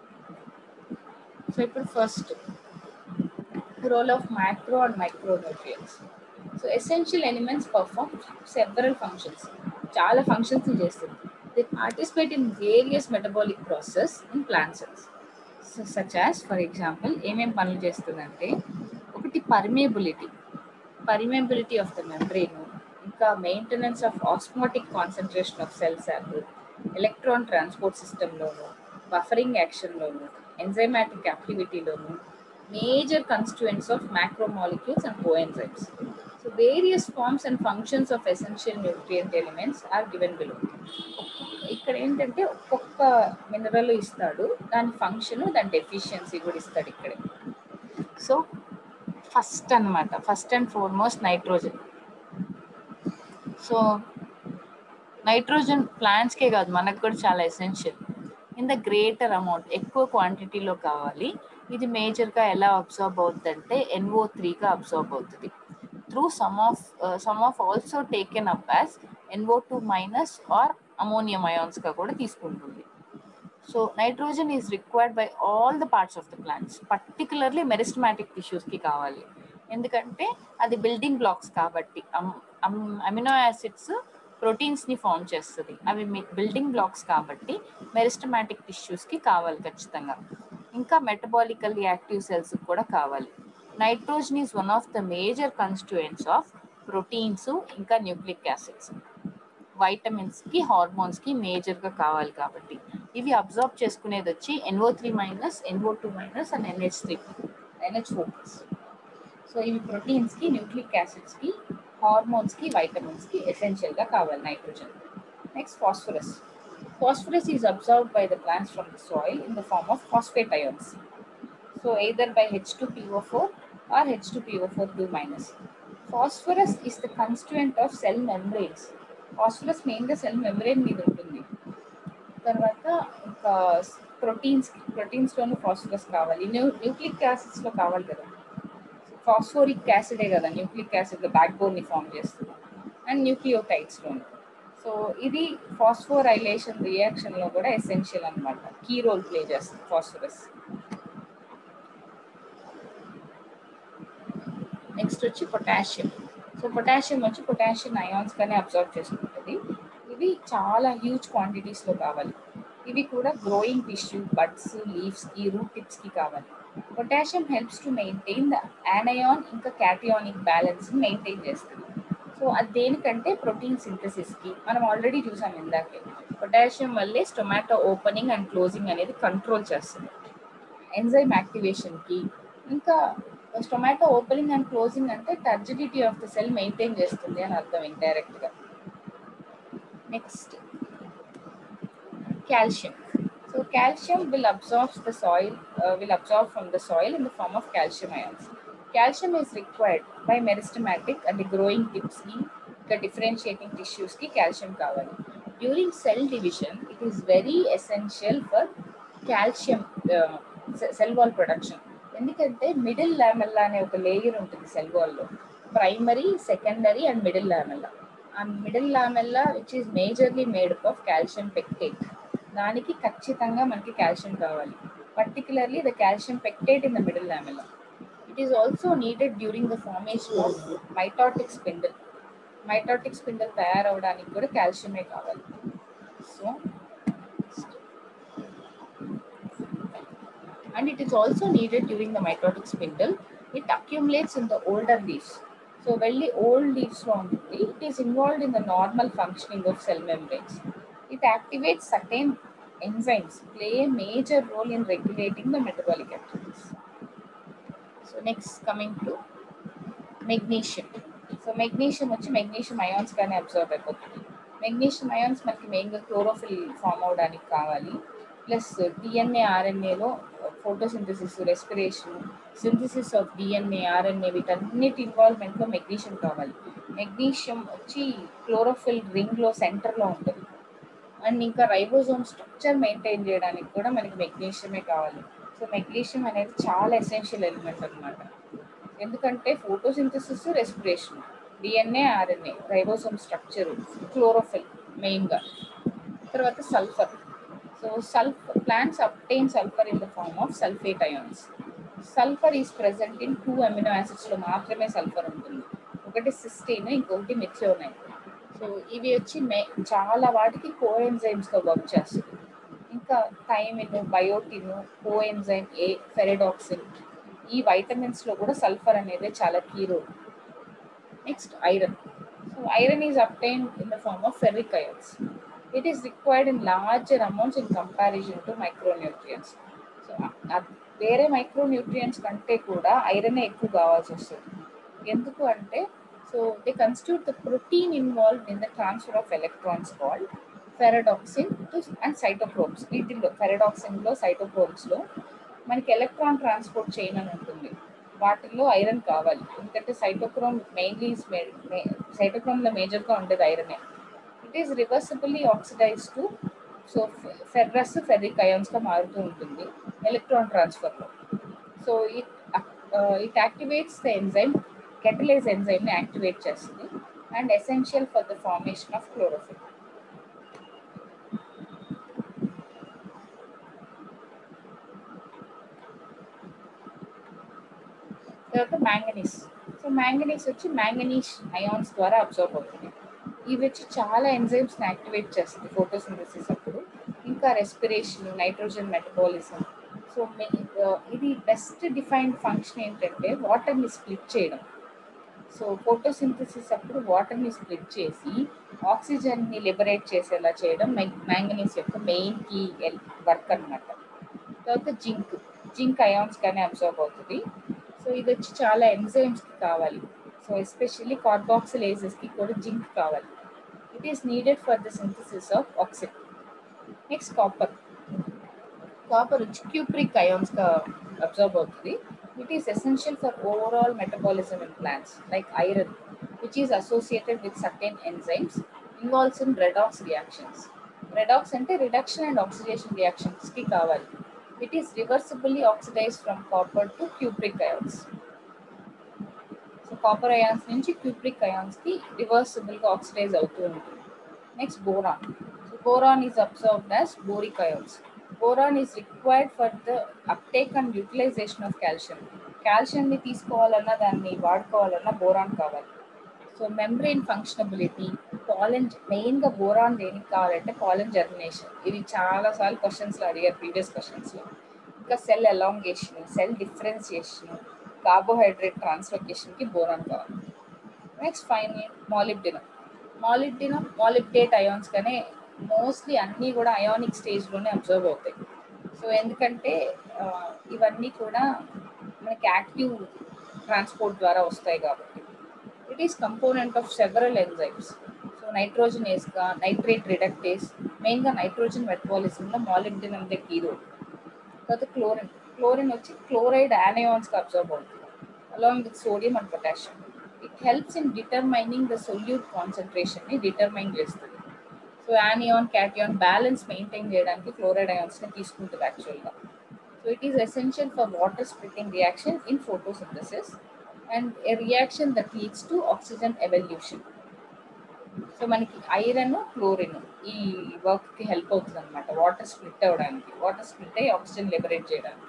సో ఇప్పుడు first role of micro and micronutrients so essential elements perform several functions చాలా ఫంక్షన్స్ చేస్తుంది they participate in various metabolic process in plant cells so such as for example ఏమేం పనులు చేస్తుందంటే ఒకటి permeability permeability of the membrane ఇంకా maintenance of osmotic concentration of cell sample electron transport సిస్టంలోను బఫరింగ్ యాక్షన్లోను ఎంజైమాటిక్ యాక్టివిటీలోను major constituents of macromolecules and coenzymes so various forms and functions of essential nutrient elements are given below ఇక్కడ ఏంటంటే ఒక్కొక్క మినరల్ ఇస్తాడు దాని ఫంక్షన్ దాని డెఫిషియన్సీ కూడా ఇస్తాడు ఇక్కడే సో ఫస్ట్ అనమాట first and foremost nitrogen so nitrogen ప్లాంట్స్కే కాదు మనకు కూడా చాలా essential in the greater amount ఎక్కువ క్వాంటిటీలో కావాలి ఇది మేజర్గా ఎలా అబ్జర్వ్ అవుతుందంటే ఎన్ఓ త్రీగా అబ్జర్వ్ అవుతుంది through some of some of also taken up as NO two minus or ammonium అయాన్స్గా కూడా తీసుకుంటుంది so nitrogen is required by all the parts of the plants particularly meristematic టిష్యూస్కి కావాలి ఎందుకంటే అది బిల్డింగ్ బ్లాక్స్ కాబట్టి అమినో యాసిడ్స్ ప్రోటీన్స్ని ఫామ్ చేస్తుంది అవి బిల్డింగ్ బ్లాక్స్ కాబట్టి మెరిస్టమాటిక్ టిష్యూస్కి కావాలి ఖచ్చితంగా ఇంకా మెటబాలికల్ యాక్టివ్ సెల్స్ కూడా కావాలి nitrogen is one of the major constituents of proteins ఇంకా న్యూక్లిక్ యాసిడ్స్ వైటమిన్స్కి హార్మోన్స్కి మేజర్గా కావాలి కాబట్టి ఇవి అబ్జర్వ్ చేసుకునేది వచ్చి NO three minus NO two minus and NH three NH four plus so ఇవి ప్రోటీన్స్కి న్యూక్లిక్ యాసిడ్స్కి హార్మోన్స్కి వైటమిన్స్కి ఎసెన్షియల్గా కావాలి nitrogen next phosphorus phosphorus is absorbed by the plants from the soil in the form of phosphate ions. So either by H2PO4 or H2PO4 2 minus. Phosphorus is the constituent of cell membranes. Phosphorus మెయిన్గా సెల్ మెమ్బ్రెయిన్ మీద ఉంటుంది తర్వాత ఇంకా ప్రోటీన్స్ ప్రోటీన్స్లోనూ ఫాస్ఫరస్ కావాలి న్యూ న్యూక్లిక్ యాసిడ్స్లో కావాలి కదా ఫాస్ఫోరిక్ యాసిడే కదా న్యూక్లిక్ యాసిడ్ బ్యాక్ బోన్ని ఫామ్ చేస్తుంది అండ్ న్యూక్లియోటైడ్స్లోను సో ఇది ఫాస్ఫోరైలేషన్ రియాక్షన్లో కూడా ఎసెన్షియల్ అనమాట కీ రోల్ ప్లే చేస్తుంది ఫాస్ఫరస్ నెక్స్ట్ వచ్చి పొటాషియం సో పొటాషియం వచ్చి పొటాషియం అయాన్స్ కానీ అబ్జర్వ్ చేసుకుంటుంది ఇవి చాలా హ్యూజ్ క్వాంటిటీస్లో కావాలి ఇవి కూడా గ్రోయింగ్ టిష్యూ బడ్స్ లీవ్స్కి రూట్ టిప్స్కి కావాలి potassium helps to maintain the anion ఇంకా క్యాటియానిక్ బ్యాలెన్స్ మెయింటైన్ చేస్తుంది సో అది దేనికంటే ప్రోటీన్ సింథసిస్కి మనం ఆల్రెడీ చూసాం ఇందాకే పొటాషియం వల్లే స్టొమాటో ఓపెనింగ్ అండ్ క్లోజింగ్ అనేది కంట్రోల్ చేస్తుంది ఎంజైమ్ యాక్టివేషన్కి ఇంకా స్టొమాటో ఓపెనింగ్ అండ్ క్లోజింగ్ అంటే turgidity of the cell maintain చేస్తుంది అని అర్థం ఇండైరెక్ట్గా next calcium. So calcium will absorb the soil, uh, will absorb from the soil in the form of calcium ions. Calcium is required by meristematic అంటే గ్రోయింగ్ టిప్స్కి ఇంకా డిఫరెన్షియేటింగ్ టిష్యూస్కి కాల్షియం కావాలి during cell division it is very essential for calcium cell wall production ఎందుకంటే మిడిల్ లామెల్లా అనే ఒక లేయర్ ఉంటుంది సెల్ వాల్లో primary secondary and middle lamella ఆ middle lamella which is majorly made of calcium pectate దానికి ఖచ్చితంగా మనకి కాల్షియం కావాలి particularly the calcium pectate in the middle lamella it is also needed during the formation of mitotic spindle mitotic spindle తయారవడానికి కూడా కాల్షియమే కావాలి so and it is also needed during the mitotic spindle. It accumulates in the older leaves. So, వెళ్ళి old leaves లో ఉంటుంది it is involved in the normal functioning of cell membranes. It activates certain enzymes, play a major role in regulating the metabolic activities. So, next coming to magnesium. So magnesium వచ్చి మెగ్నీషియం అయాన్స్ కానీ అబ్జర్వ్ అయిపోతుంది మెగ్నీషియం అయాన్స్ మనకి మెయిన్గా క్లోరోఫిల్ ఫామ్ అవడానికి కావాలి ప్లస్ డిఎన్ఏ ఆర్ఎన్ఏలో photosynthesis respiration synthesis of DNA RNA వీటన్నిటి ఇన్వాల్వ్మెంట్లో మెగ్నీషియం కావాలి మెగ్నీషియం వచ్చి క్లోరోఫిల్ రింగ్లో సెంటర్లో ఉంటుంది అండ్ ఇంకా రైబోజోమ్ స్ట్రక్చర్ మెయింటైన్ చేయడానికి కూడా మనకి మెగ్నీషియమే కావాలి సో మెగ్నీషియం అనేది చాలా ఎసెన్షియల్ ఎలిమెంట్ అనమాట ఎందుకంటే photosynthesis respiration DNA RNA ribosome structure chlorophyll మెయిన్గా తర్వాత సల్ఫర్ సో సల్ఫ్ plants obtain sulphur in the form of sulphate ions sulphur is present in two amino యాసిడ్స్లో మాత్రమే సల్ఫర్ ఉంటుంది ఒకటి సిస్టీన్ ఇంకొకటి మిథియోనైన్ సో ఇవి వచ్చి మే చాలా వాటికి కోఎన్జైమ్స్గా వర్క్ చేస్తుంది ఇంకా thiamine biotin coenzyme A ferredoxin ఈ వైటమిన్స్లో కూడా సల్ఫర్ అనేది చాలా key role next iron so iron is obtain in the form of ferric ions it is required in larger amounts in comparison to micronutrients so వేరే మైక్రోన్యూట్రియంట్స్ కంటే కూడా ఐరనే ఎక్కువ కావాల్సి వస్తుంది ఎందుకు అంటే so they constitute the protein involved in the transfer of electrons called ferredoxin to and cytochromes వీటిల్లో ఫెరడాక్సిన్లో సైటోక్రోమ్స్లో మనకి ఎలక్ట్రాన్ ట్రాన్స్పోర్ట్ చైన్ అని ఉంటుంది వాటిల్లో ఐరన్ కావాలి ఎందుకంటే సైటోక్రోమ్ మెయిన్లీ సైటోక్రోమ్లో మేజర్గా ఉండేది ఐరనే it is reversibly oxidise to so ferrous ferric అయాన్స్గా మారుతూ ఉంటుంది ఎలక్ట్రాన్ ట్రాన్స్ఫర్లో so it it activates the enzyme catalyse ఎంజైమ్ని యాక్టివేట్ చేస్తుంది and essential for the formation of chlorophyll తర్వాత మ్యాంగనీస్ సో మ్యాంగనీస్ వచ్చి మ్యాంగనీస్ అయాన్స్ ద్వారా అబ్జర్వ్ అవుతుంది ఇవి వచ్చి చాలా ఎంజైమ్స్ని యాక్టివేట్ చేస్తుంది ఫోటోసింథసిస్ అప్పుడు ఇంకా రెస్పిరేషన్ నైట్రోజన్ మెటబాలిజం సో ఇది బెస్ట్ డిఫైన్డ్ ఫంక్షన్ ఏంటంటే వాటర్ని స్ప్లిట్ చేయడం సో ఫోటోసింథసిస్ అప్పుడు వాటర్ని స్ప్లిట్ చేసి ఆక్సిజన్ని లిబరేట్ చేసేలా చేయడం మ్యాంగనీస్ యొక్క మెయిన్ కీ వర్క్ అనమాట తర్వాత జింక్ జింక్ అయాన్స్ కానీ అబ్జర్వ్ అవుతుంది సో ఇది వచ్చి చాలా ఎంజైమ్స్కి కావాలి సో ఎస్పెషల్లీ కార్బాక్సిలేజెస్కి కూడా జింక్ కావాలి it is needed for the synthesis of oxygen next copper copper వచ్చి క్యూప్రిక్ అయాన్స్గా అబ్జర్వ్ అవుతుంది it is essential for overall metabolism in plants like iron which is associated with certain enzymes involves in redox reactions redox అంటే రిడక్షన్ అండ్ ఆక్సిడేషన్ రియాక్షన్స్కి కావాలి it is reversibly oxidise from copper to cupric ions so copper ions నుంచి క్యూప్రిక్ అయాన్స్కి రివర్సిబుల్గా ఆక్సిడైజ్ అవుతూ ఉంటుంది next boron so boron is absorbed as boric ions boron is required for the uptake and utilisation of calcium కాల్షియంని తీసుకోవాలన్నా దాన్ని వాడుకోవాలన్నా బోరాన్ కావాలి సో మెమ్బ్రెయిన్ ఫంక్షనబిలిటీ పాలెన్ మెయిన్గా బోరాన్ దేనికి కావాలంటే పాలెన్ జర్మినేషన్ ఇది చాలాసార్లు క్వశ్చన్స్లో అడిగారు ప్రీవియస్ క్వశ్చన్స్లో ఇంకా cell elongation cell differentiation carbohydrate ట్రాన్స్లోకేషన్కి బోరాన్ కావాలి next final molybdenum molybdenum molybdate ions కానీ మోస్ట్లీ అన్నీ కూడా అయానిక్ స్టేజ్లోనే అబ్జర్వ్ అవుతాయి సో ఎందుకంటే ఇవన్నీ కూడా మనకి యాక్టివ్ ట్రాన్స్పోర్ట్ ద్వారా వస్తాయి కాబట్టి it is component of several enzymes so నైట్రోజనేస్గా నైట్రేట్ రిడక్టేస్ మెయిన్గా నైట్రోజన్ మెటబాలిజంలో మాలిబ్డినం ద కీ రోల్ తర్వాత క్లోరిన్ క్లోరిన్ వచ్చి క్లోరైడ్ యానయాన్స్కి అబ్జర్వ్ అవుతుంది along with sodium and potassium. It helps in determining the solute concentration ని determine చేస్తుంది so anion cation balance maintain చేయడానికి క్లోరైడ్ అయాన్స్ ని తీసుకుంటుంది యాక్చువల్గా so it is essential for water splitting reaction in photosynthesis and a reaction that leads to oxygen evolution so మనకి ఐరన్ క్లోరిన్ ఈ వర్క్ కి హెల్ప్ అవుతుంది అనమాట వాటర్ స్ప్లిట్ అవ్వడానికి వాటర్ స్ప్లిట్ అయ్యి ఆక్సిజన్ లిబరేట్ చేయడానికి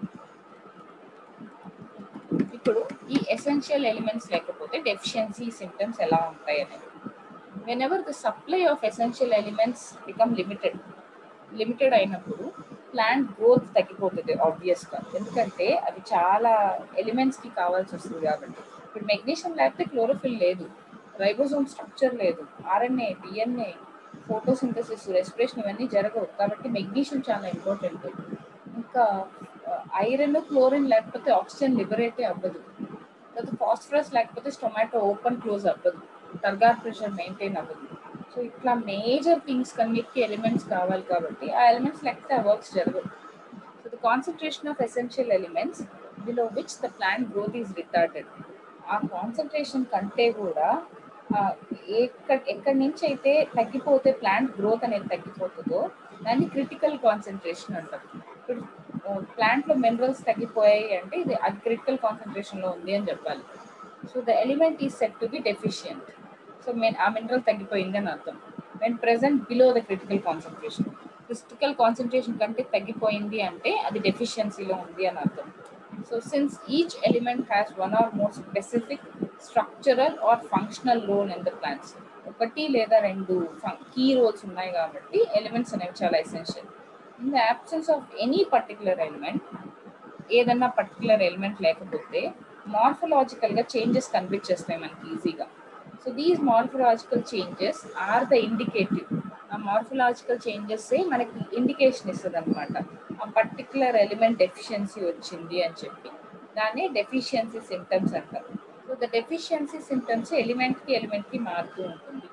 ఇప్పుడు ఈ ఎసెన్షియల్ ఎలిమెంట్స్ లేకపోతే డెఫిషియన్సీ సిమ్టమ్స్ ఎలా ఉంటాయి అనేది whenever the supply of essential elements become limited limited అయినప్పుడు ప్లాంట్ గ్రోత్ తగ్గిపోతుంది ఆబ్వియస్గా ఎందుకంటే అవి చాలా ఎలిమెంట్స్కి కావాల్సి వస్తుంది కాబట్టి ఇప్పుడు మెగ్నీషియం లేకపోతే క్లోరోఫిల్ లేదు రైబోజోమ్ స్ట్రక్చర్ లేదు ఆర్ఎన్ఏ డిఎన్ఏ ఫోటోసింథసిస్ రెస్పిరేషన్ ఇవన్నీ జరగవు కాబట్టి మెగ్నీషియం చాలా ఇంపార్టెంట్ ఇంకా ఐరన్ క్లోరిన్ లేకపోతే ఆక్సిజన్ లిబరేటే అవ్వదు తర్వాత ఫాస్ఫరస్ లేకపోతే స్టొమాటో ఓపెన్ క్లోజ్ అవ్వదు టర్గార్ ప్రెషర్ మెయింటైన్ అవ్వదు సో ఇట్లా మేజర్ థింగ్స్ కన్నిటికి ఎలిమెంట్స్ కావాలి కాబట్టి ఆ ఎలిమెంట్స్ లేకపోతే ఆ వర్క్స్ జరగవు so the concentration of essential elements below which the plant growth is retarded ఆ కాన్సన్ట్రేషన్ కంటే కూడా ఎక్కడ ఎక్కడి నుంచి అయితే తగ్గిపోతే ప్లాంట్ గ్రోత్ అనేది తగ్గిపోతుందో దాన్ని క్రిటికల్ కాన్సన్ట్రేషన్ అంటారు ఇప్పుడు ప్లాంట్లో మినరల్స్ తగ్గిపోయాయి అంటే ఇది అది క్రిటికల్ కాన్సన్ట్రేషన్లో ఉంది అని చెప్పాలి so the element is said to be deficient so మెన్ ఆ మినరల్ తగ్గిపోయింది అని అర్థం when present below the critical concentration critical concentration కంటే తగ్గిపోయింది అంటే అది డెఫిషియన్సీలో ఉంది అని అర్థం so since each element has one or more specific structural or functional role in the plants ఒకటి లేదా రెండు కీ రోల్స్ ఉన్నాయి కాబట్టి ఎలిమెంట్స్ అనేవి చాలా essential in the absence of any particular element ఏదన్నా పర్టికులర్ ఎలిమెంట్ లేకపోతే మార్ఫలాజికల్గా చేంజెస్ కనిపించేస్తాయి మనకి ఈజీగా so these morphological changes are the indicative ఆ మార్ఫలాజికల్ చేంజెస్ మనకి ఇండికేషన్ ఇస్తుంది అనమాట ఆ పర్టికులర్ ఎలిమెంట్ డెఫిషియన్సీ వచ్చింది అని చెప్పి దాన్ని డెఫిషియన్సీ సిమ్టమ్స్ అంటారు సో ద డెఫిషియన్సీ సిమ్టమ్స్ ఎలిమెంట్కి ఎలిమెంట్కి మారుతూ ఉంటుంది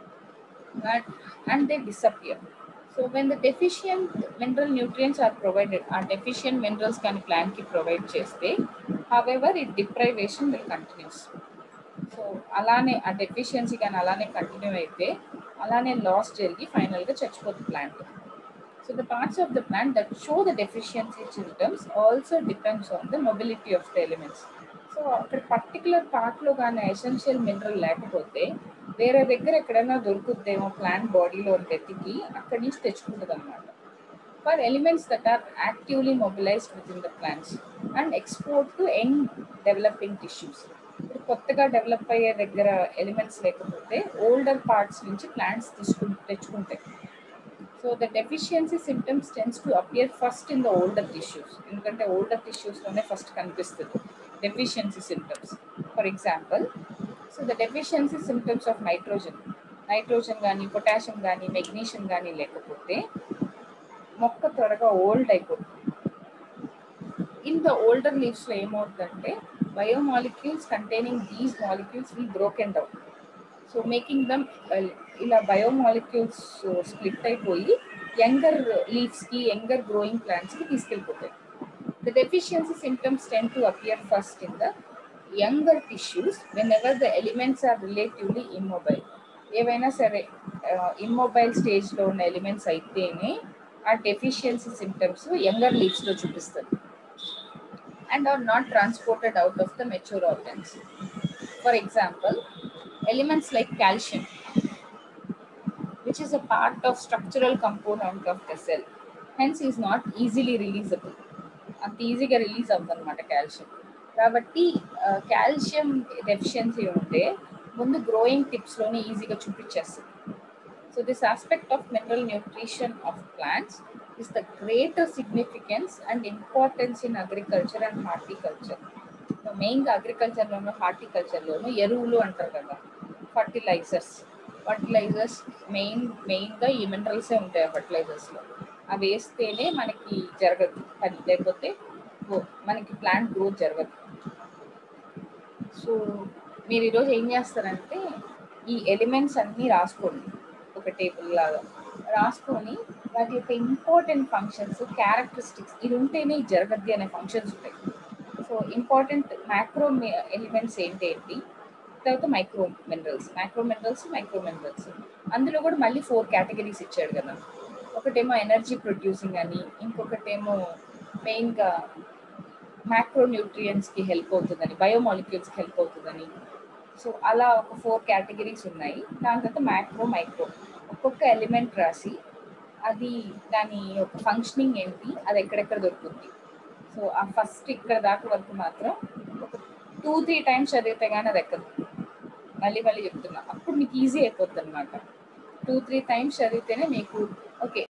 and they disappear so when the deficient mineral nutrients are provided ఆ డెఫిషియంట్ మినరల్స్ కానీ ప్లాంట్కి ప్రొవైడ్ చేస్తే హవెవర్ ఈ డిప్రైవేషన్ విల్ కంటిన్యూస్ సో అలానే ఆ డెఫిషియన్సీ కానీ అలానే కంటిన్యూ అయితే అలానే లాస్ జరిగి ఫైనల్గా చచ్చిపోతుంది plant so the parts of the plant that show the deficiency symptoms also depends on the mobility of the elements so అక్కడ పర్టికులర్ పార్ట్లో కానీ ఎసెన్షియల్ మినరల్ లేకపోతే వేరే దగ్గర ఎక్కడైనా దొరుకుద్దేమో ప్లాంట్ బాడీలో వెతికి అక్కడి నుంచి తెచ్చుకుంటుంది అనమాట for elements that are actively mobilised within the plants and export to young developing tissues ఇప్పుడు కొత్తగా డెవలప్ అయ్యే దగ్గర ఎలిమెంట్స్ లేకపోతే ఓల్డర్ పార్ట్స్ నుంచి ప్లాంట్స్ తీసుకు తెచ్చుకుంటాయి so the deficiency symptoms tend to appear first in the older tissues ఎందుకంటే ఓల్డర్ టిష్యూస్లోనే ఫస్ట్ కనిపిస్తుంది deficiency symptoms for example so the deficiency symptoms of nitrogen nitrogen కానీ పొటాషియం కానీ మెగ్నీషియం కానీ లేకపోతే మొక్క త్వరగా ఓల్డ్ అయిపోతుంది ఇన్ ద ఓల్డర్ లీవ్స్లో ఏమవుతుందంటే biomolecules containing these molecules will broken down so making them ఇలా బయోమాలిక్యూల్స్ స్ప్లిట్ అయిపోయి యంగర్ లీవ్స్కి యంగర్ గ్రోయింగ్ ప్లాంట్స్కి తీసుకెళ్ళిపోతాయి the deficiency symptoms tend to appear first in the younger tissues whenever the elements are relatively immobile ఏవైనా సరే ఇమ్మొబైల్ స్టేజ్లో ఉన్న ఎలిమెంట్స్ అయితేనే ఆ డెఫిషియన్సీ సిమ్టమ్స్ యంగర్ లీవ్స్లో చూపిస్తుంది and are not transported out of the mature organs. For example, elements like calcium, which is a part of structural component of the cell, hence is not easily releasable. అంత ఈజీగా రిలీజ్ అవుతుంది అనమాట కాల్షియం కాబట్టి కాల్షియం డెఫిషియన్సీ ఉంటే ముందు గ్రోయింగ్ టిప్స్లోనే ఈజీగా చూపించేస్తుంది so this aspect of mineral nutrition of plants is the greater significance and importance in agriculture and horticulture. మెయిన్గా అగ్రికల్చర్లోను హార్టికల్చర్లోను ఎరువులు అంటారు కదా ఫర్టిలైజర్స్ ఫర్టిలైజర్స్ మెయిన్ మెయిన్గా ఈ మినరల్సే ఉంటాయి ఫర్టిలైజర్స్లో అవి వేస్తేనే మనకి జరగదు పని లేకపోతే మనకి ప్లాంట్ గ్రోత్ జరగదు సో మీరు ఈరోజు ఏం చేస్తారంటే ఈ ఎలిమెంట్స్ అన్నీ రాసుకోండి ఒక టేబుల్ లాగా రాసుకొని వాటి యొక్క ఇంపార్టెంట్ ఫంక్షన్స్ క్యారెక్టరిస్టిక్స్ ఇది ఉంటేనే జరగద్ది అనే ఫంక్షన్స్ ఉంటాయి సో ఇంపార్టెంట్ మ్యాక్రో ఎలిమెంట్స్ ఏంటి ఏంటి తర్వాత micro minerals micro minerals micro minerals అందులో కూడా మళ్ళీ ఫోర్ కేటగిరీస్ ఇచ్చాడు కదా ఒకటేమో ఎనర్జీ ప్రొడ్యూసింగ్ అని ఇంకొకటేమో మెయిన్గా మ్యాక్రో న్యూట్రియంట్స్కి హెల్ప్ అవుతుందని బయోమాలిక్యూల్స్కి హెల్ప్ అవుతుందని సో అలా ఒక ఫోర్ కేటగిరీస్ ఉన్నాయి దాని తర్వాత మ్యాక్రో మైక్రో ఒక్కొక్క ఎలిమెంట్ రాసి అది దాని యొక్క ఫంక్షనింగ్ ఏంటి అది ఎక్కడెక్కడ దొరుకుతుంది సో ఆ ఫస్ట్ ఇక్కడ దాకా వరకు మాత్రం ఒక టూ త్రీ టైమ్స్ చదివితే కానీ అది ఎక్కదు మళ్ళీ మళ్ళీ చెప్తున్నా అప్పుడు మీకు ఈజీ అయిపోతుంది అనమాట టూ త్రీ టైమ్స్ చదివితేనే మీకు ఓకే